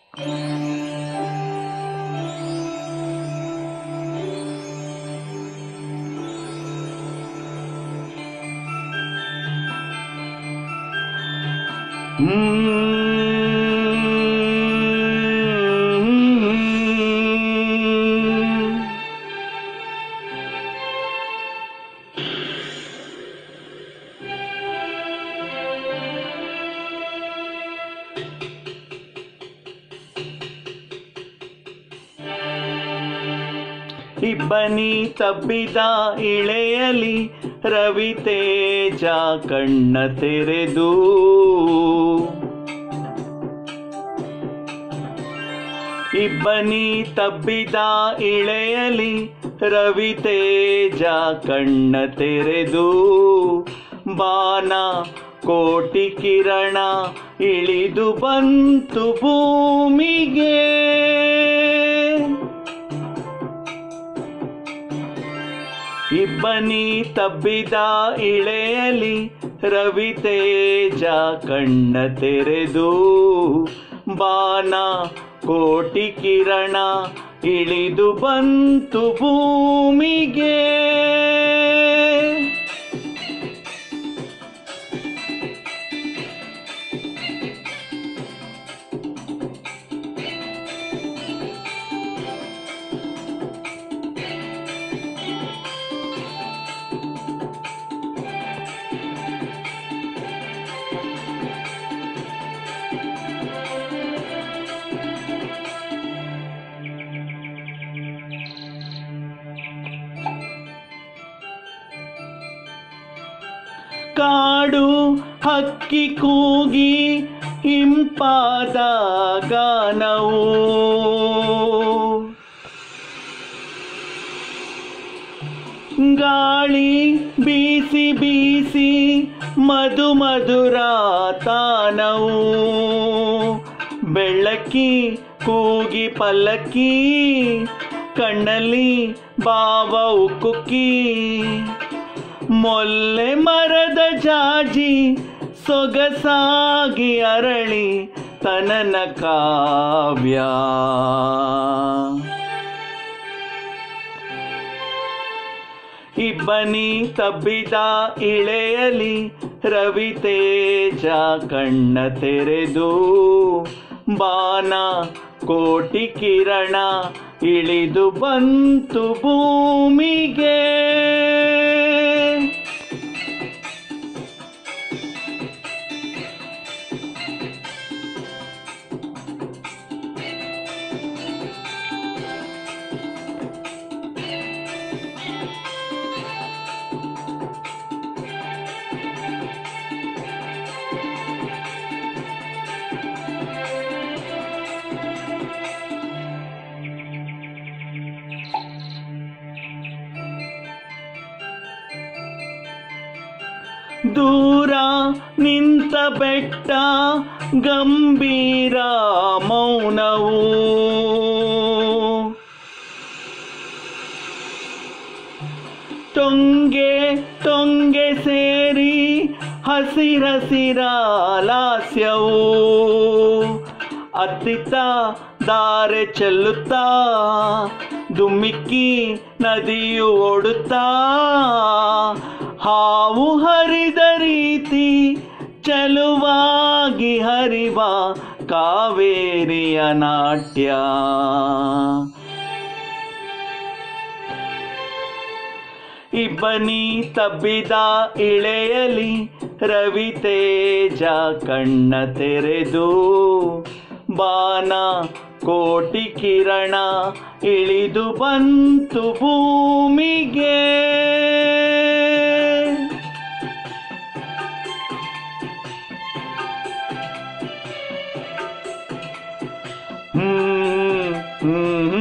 ಹ್ಮ್. ಇಬ್ಬನಿ ತಬ್ಬಿದ ಇಳೆಯಲಿ ರವಿ ತೇಜ ಕಣ್ಣ ತೆರೆದು ಇಬ್ಬನಿ ತಬ್ಬಿದ ಇಳೆಯಲಿ ರವಿ ತೇಜ ಕಣ್ಣ ತೆರೆದು ಬಾನ ಕೋಟಿ ಕಿರಣ ಇಳಿದು ಬಂತು ಭೂಮಿಗೆ ಇಬ್ಬನಿ ತಬ್ಬಿದ ಇಳೆಯಲಿ ರವಿ ತೇಜ ಕಣ್ಣ ತೆರೆದು ಬಾನ ಕೋಟಿ ಕಿರಣ ಇಳಿದು ಬಂತು ಭೂಮಿಗೆ ಕಾಡು ಹಕ್ಕಿ ಕೂಗಿ ಹಿಂಪಾದ ಗಾನವು ಗಾಳಿ ಬೀಸಿ ಬೀಸಿ ಮಧು ಮಧುರ ತಾನವು ಬೆಳ್ಳಕ್ಕಿ ಕೂಗಿ ಪಲ್ಲಕ್ಕಿ ಕಣ್ಣಲ್ಲಿ ಬಾವವು ಕುಕ್ಕಿ ಮೊಲ್ಲೆ ಮರದ ಜಾಜಿ ಸೊಗಸಾಗಿ ಅರಳಿ ತನನ ಕಾವ್ಯ ಇಬ್ಬನಿ ತಬ್ಬಿದ ಇಳೆಯಲಿ ರವಿ ತೇಜ ಕಣ್ಣ ತೆರೆದು ಬಾನ ಕೋಟಿ ಕಿರಣ ಇಳಿದು ಬಂತು ಭೂಮಿಗೆ ದೂರ ನಿಂತ ಬೆಟ್ಟ ಗಂಭೀರ ಮೌನವು ಟೊಂಗೆ ಟೊಂಗೆ ಸೇರಿ ಹಸಿರಸಿರ ಲಾಸ್ಯವು ಅತ್ತಿತ್ತ ದಾರೆ ಚೆಲ್ಲುತ್ತಾ ದುಮ್ಮಿಕ್ಕಿ ನದಿಯು ಓಡುತ್ತಾ ಹಾವು ಹರಿದ ರೀತಿ ಚಲುವಾಗಿ ಹರಿವ ಕಾವೇರಿಯ ನಾಟ್ಯ ಇಬ್ಬನಿ ತಬ್ಬಿದ ಇಳೆಯಲಿ ರವಿ ತೇಜ ಕಣ್ಣ ತೆರೆದು ಬಾನ ಕೋಟಿ ಕಿರಣ ಇಳಿದು ಬಂತು ಭೂಮಿಗೆ ಹ್ಮ್ ಹ್ಮ್